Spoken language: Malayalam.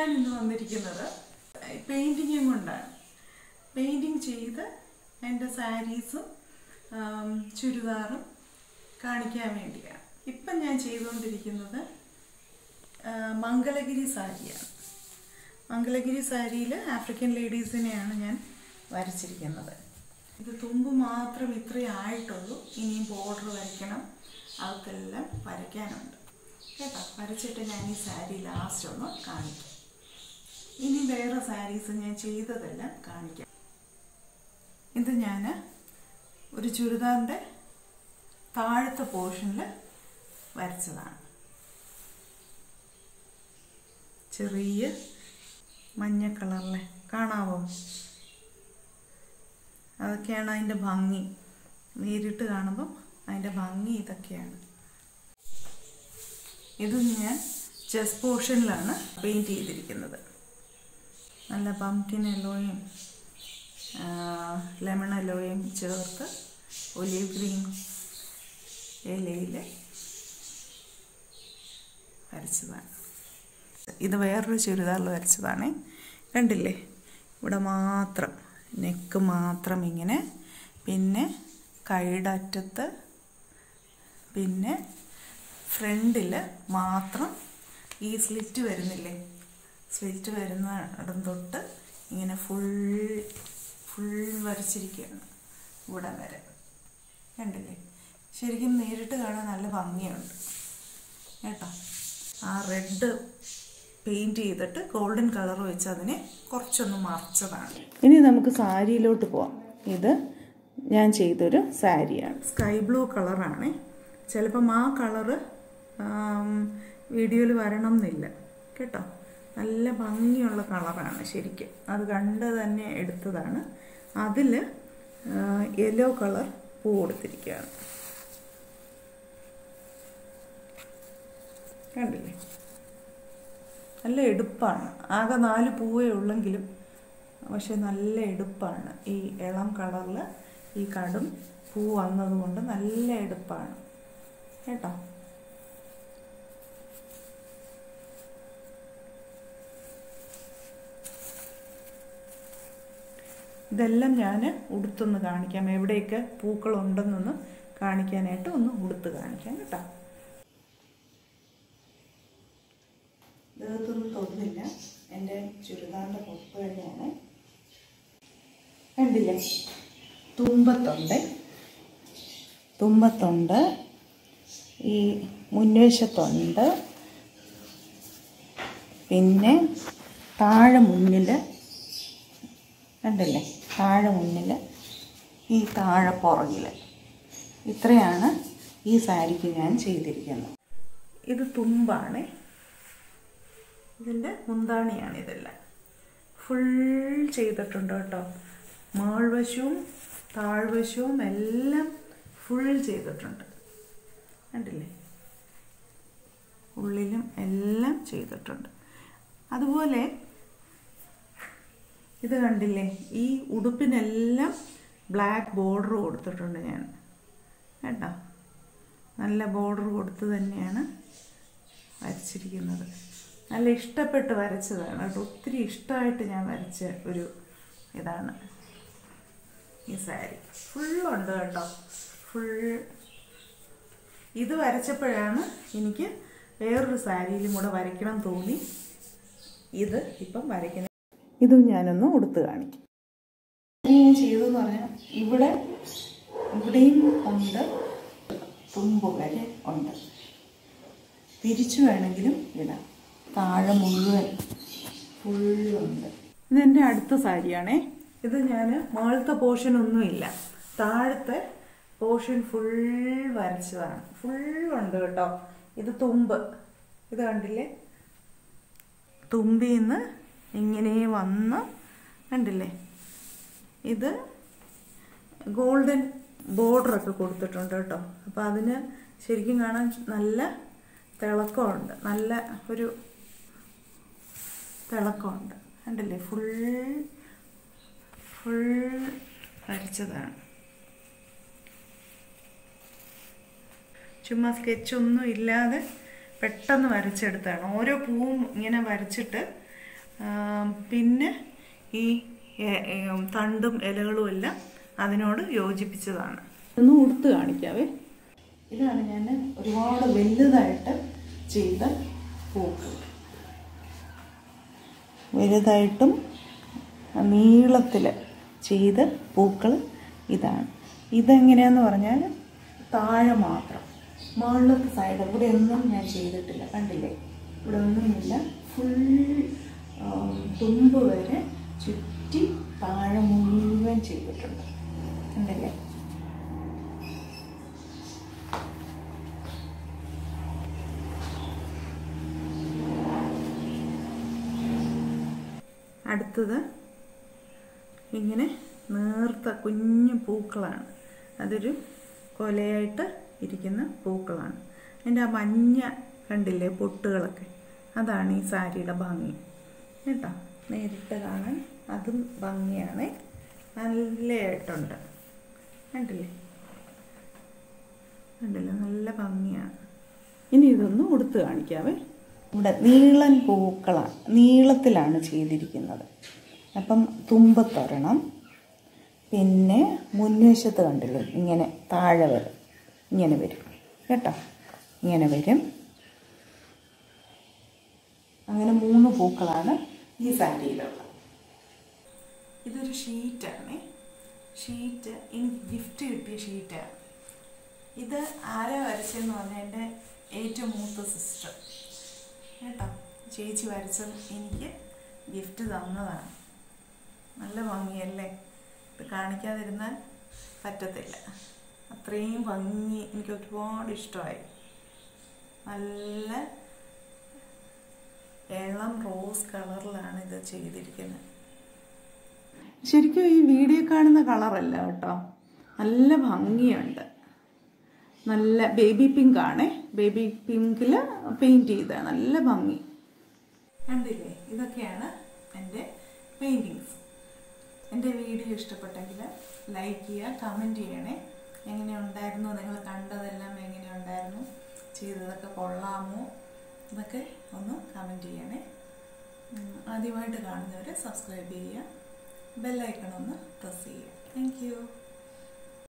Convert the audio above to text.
ഇന്ന് വന്നിരിക്കുന്നത് പെയിൻറ്റിങ്ങും കൊണ്ടാണ് പെയിൻറ്റിങ് ചെയ്ത് എൻ്റെ സാരീസും ആം, ചുരിദാറും കാണിക്കാൻ വേണ്ടിയാണ് ഇപ്പം ഞാൻ ചെയ്തുകൊണ്ടിരിക്കുന്നത് ആ, മംഗലഗിരി സാരിയാണ് മംഗലഗിരി സാരിയിൽ ആഫ്രിക്കൻ ലേഡീസിനെയാണ് ഞാൻ വരച്ചിരിക്കുന്നത് ഇത് തുമ്പ് മാത്രം ഇത്രയേ ആയിട്ടുള്ളൂ ഇനിയും ബോർഡർ വരയ്ക്കണം അതൊക്കെല്ലാം വരയ്ക്കാനുണ്ട് കേട്ടോ വരച്ചിട്ട് ഞാൻ ഈ സാരി ലാസ്റ്റ് ഒന്ന് കാണിക്കാം ഇനി വേറെ സാരീസ് ഞാൻ ചെയ്തതെല്ലാം കാണിക്കാം ഇത് ഞാൻ ഒരു ചുരിദാറിൻ്റെ താഴത്തെ പോർഷനിൽ വരച്ചതാണ് ചെറിയ മഞ്ഞ കളറിലെ കാണാവോ അതൊക്കെയാണ് അതിൻ്റെ ഭംഗി നേരിട്ട് കാണുമ്പം അതിൻ്റെ ഭംഗി ഇതൊക്കെയാണ് ഇത് ഞാൻ ചെസ് പോർഷനിലാണ് പെയിൻറ്റ് ചെയ്തിരിക്കുന്നത് നല്ല പംകിൻ യെല്ലോയും ലെമൺ യെല്ലോയും ചേർത്ത് ഒലീവ് ഗ്രീൻ ഇലയിൽ വരച്ചതാണ് ഇത് വേറൊരു ചുരിദാറിൽ വരച്ചതാണ് കണ്ടില്ലേ ഇവിടെ മാത്രം നെക്ക് മാത്രം ഇങ്ങനെ പിന്നെ കൈയുടെ അറ്റത്ത് പിന്നെ ഫ്രണ്ടിൽ മാത്രം ഈ സ്ലിറ്റ് വരുന്നില്ലേ സ്ലിറ്റ് വരുന്ന ഇടം തൊട്ട് ഇങ്ങനെ ഫുൾ ഫുൾ വരച്ചിരിക്കുകയാണ് ഇവിടെ വരെ കണ്ടില്ലേ ശരിക്കും നേരിട്ട് കാണാൻ നല്ല ഭംഗിയുണ്ട് കേട്ടോ ആ റെഡ് പെയിൻറ്റ് ചെയ്തിട്ട് ഗോൾഡൻ കളർ വെച്ച് അതിനെ കുറച്ചൊന്ന് മറച്ചതാണ് ഇനി നമുക്ക് സാരിയിലോട്ട് പോവാം ഇത് ഞാൻ ചെയ്തൊരു സാരിയാണ് സ്കൈ ബ്ലൂ കളറാണ് ചിലപ്പം ആ കളറ് വീഡിയോയിൽ വരണം എന്നില്ല കേട്ടോ നല്ല ഭംഗിയുള്ള കളറാണ് ശരിക്കും അത് കണ്ട് തന്നെ എടുത്തതാണ് അതിൽ യെല്ലോ കളർ പൂ കൊടുത്തിരിക്കുകയാണ് കണ്ടില്ലേ നല്ല എടുപ്പാണ് ആകെ നാല് പൂവേ ഉള്ളെങ്കിലും പക്ഷെ നല്ല എടുപ്പാണ് ഈ ഇളം കളറിൽ ഈ കടും പൂ വന്നതുകൊണ്ട് നല്ല എടുപ്പാണ് കേട്ടോ ഇതെല്ലാം ഞാൻ ഉടുത്തൊന്ന് കാണിക്കാം എവിടെയൊക്കെ പൂക്കളുണ്ടെന്നൊന്ന് കാണിക്കാനായിട്ട് ഒന്ന് ഉടുത്ത് കാണിക്കാം കേട്ടോ ഇതൊന്നും തോന്നില്ല എൻ്റെ ചുരിദാറിൻ്റെ പൊപ്പ് തന്നെയാണ് കണ്ടില്ലേ തുമ്പത്തുണ്ട് തുമ്പത്തുണ്ട് ഈ മുൻവശത്തുണ്ട് പിന്നെ താഴെ മുന്നിൽ കണ്ടില്ലേ താഴെ മുന്നിൽ ഈ താഴെ പുറകിൽ ഇത്രയാണ് ഈ സാരിക്ക് ഞാൻ ചെയ്തിരിക്കുന്നത് ഇത് തുമ്പാണ് ഇതിൻ്റെ മുന്താണിയാണ് ഇതെല്ലാം ഫുൾ ചെയ്തിട്ടുണ്ട് കേട്ടോ മാൾവശവും താഴ്വശവും എല്ലാം ഫുൾ ചെയ്തിട്ടുണ്ട് കണ്ടില്ലേ ഉള്ളിലും എല്ലാം ചെയ്തിട്ടുണ്ട് അതുപോലെ ഇത് കണ്ടില്ലേ ഈ ഉടുപ്പിനെല്ലാം ബ്ലാക്ക് ബോർഡർ കൊടുത്തിട്ടുണ്ട് ഞാൻ കേട്ടോ നല്ല ബോർഡർ കൊടുത്ത് തന്നെയാണ് വരച്ചിരിക്കുന്നത് നല്ല ഇഷ്ടപ്പെട്ട് വരച്ചതാണ് കേട്ടോ ഒത്തിരി ഇഷ്ടമായിട്ട് ഞാൻ വരച്ച ഒരു ഇതാണ് ഈ സാരി ഫുള്ളുണ്ട് കേട്ടോ ഫുൾ ഇത് വരച്ചപ്പോഴാണ് എനിക്ക് വേറൊരു സാരിയിലും കൂടെ വരയ്ക്കണം തോന്നി ഇത് ഇപ്പം വരയ്ക്കുന്നത് ഇതും ഞാനൊന്ന് ഉടുത്ത് കാണിക്കും ഇത് ഞാൻ ചെയ്തതെന്ന് പറഞ്ഞാൽ ഇവിടെ ഇവിടെയും ഉണ്ട് തുമ്പ് വരെ ഉണ്ട് തിരിച്ചു വേണമെങ്കിലും ഇടാം താഴെ മുഴുവൻ ഫുള്ളുണ്ട് ഇതെൻ്റെ അടുത്ത സാരിയാണേ ഇത് ഞാൻ മുകളത്തെ പോർഷൻ ഒന്നുമില്ല താഴത്തെ പോർഷൻ ഫുൾ വരച്ചതാണ് ഫുള്ളുണ്ട് കേട്ടോ ഇത് തുമ്പ് ഇത് കണ്ടില്ലേ തുമ്പിൽ നിന്ന് ഇങ്ങനെ വന്ന് കണ്ടില്ലേ ഇത് ഗോൾഡൻ ബോർഡറൊക്കെ കൊടുത്തിട്ടുണ്ട് കേട്ടോ അപ്പോൾ അതിന് ശരിക്കും കാണാൻ നല്ല തിളക്കമുണ്ട് നല്ല ഒരു തിളക്കമുണ്ട് കണ്ടില്ലേ ഫുൾ ഫുൾ വരച്ചതാണ് ചുമ്മാ സ്കെച്ചൊന്നും ഇല്ലാതെ പെട്ടെന്ന് വരച്ചെടുത്താണ് ഓരോ പൂവും ഇങ്ങനെ വരച്ചിട്ട് ആം, പിന്നെ ഈ എ- എ- തണ്ടും ഇലകളും എല്ലാം അതിനോട് യോജിപ്പിച്ചതാണ് ഒന്ന് ഉടുത്ത് കാണിക്കാവേ ഇതാണ് ഞാൻ ഒരുപാട് വലുതായിട്ട് ചെയ്ത പൂക്കൾ വലുതായിട്ടും നീളത്തിൽ ചെയ്ത പൂക്കൾ ഇതാണ് ഇതെങ്ങനെയാന്ന് പറഞ്ഞാൽ താഴെ മാത്രം മുകളിലത്തെ സൈഡ് ഇവിടെ ഒന്നും ഞാൻ ചെയ്തിട്ടില്ല കണ്ടില്ലേ ഇവിടെ ഒന്നുമില്ല ഫുൾ തുമ്പ് വരെ ചുറ്റി താഴെ മുഴുവൻ ചെയ്തിട്ടുണ്ട് കണ്ടില്ലേ അടുത്തത് ഇങ്ങനെ നേർത്ത കുഞ്ഞു പൂക്കളാണ് അതൊരു കൊലയായിട്ട് ഇരിക്കുന്ന പൂക്കളാണ് അതിൻ്റെ ആ മഞ്ഞ കണ്ടില്ലേ പൊട്ടുകളൊക്കെ അതാണ് ഈ സാരിയുടെ ഭംഗി കേട്ടോ നേരിട്ട് കാണാൻ അതും ഭംഗിയാണ് നല്ലതായിട്ടുണ്ട് കണ്ടില്ലേ കണ്ടില്ലേ നല്ല ഭംഗിയാണ് ഇനി ഇതൊന്ന് ഉടുത്ത് കാണിക്കാവേ ഇവിടെ നീളൻ പൂക്കളാണ് നീളത്തിലാണ് ചെയ്തിരിക്കുന്നത് അപ്പം തുമ്പത്തൊരെണ്ണം പിന്നെ മുൻവശത്ത് കണ്ടില്ലേ ഇങ്ങനെ താഴെ വരും ഇങ്ങനെ വരും കേട്ടോ ഇങ്ങനെ വരും അങ്ങനെ മൂന്ന് പൂക്കളാണ് ഈ സാരിയിലുള്ളത് ഇതൊരു ഷീറ്റാണ് ഷീറ്റ് എനിക്ക് ഗിഫ്റ്റ് കിട്ടിയ ഷീറ്റാണ് ഇത് ആരാ വരച്ചതെന്ന് പറഞ്ഞാൽ എൻ്റെ ഏറ്റവും മൂത്ത സിസ്റ്റർ കേട്ടോ ചേച്ചി വരച്ചത് എനിക്ക് ഗിഫ്റ്റ് തന്നതാണ് നല്ല ഭംഗിയല്ലേ ഇത് കാണിക്കാതിരുന്നാൽ പറ്റത്തില്ല അത്രയും ഭംഗി എനിക്ക് ഒരുപാട് ഇഷ്ടമായി നല്ല ഇളം റോസ് കളറിലാണ് ഇത് ചെയ്തിരിക്കുന്നത് ശരിക്കും ഈ വീഡിയോ കാണുന്ന കളറല്ല കേട്ടോ നല്ല ഭംഗിയുണ്ട് നല്ല ബേബി പിങ്ക് ആണേ ബേബി പിങ്കിൽ പെയിൻറ് ചെയ്ത നല്ല ഭംഗി കണ്ടില്ലേ ഇതൊക്കെയാണ് എൻ്റെ പെയിൻറ്റിങ്സ് എൻ്റെ വീഡിയോ ഇഷ്ടപ്പെട്ടെങ്കിൽ ലൈക്ക് ചെയ്യുക കമൻറ്റ് ചെയ്യണേ എങ്ങനെ ഉണ്ടായിരുന്നു നിങ്ങൾ കണ്ടതെല്ലാം എങ്ങനെ ഉണ്ടായിരുന്നു ചെയ്തതൊക്കെ കൊള്ളാമോ ഇതൊക്കെ ഒന്ന് കമൻറ്റ് ചെയ്യണേ ഉം, ആദ്യമായിട്ട് കാണുന്നവരെ സബ്സ്ക്രൈബ് ചെയ്യുക ബെല്ലൈക്കൺ ഒന്ന് പ്രസ് ചെയ്യുക താങ്ക് യു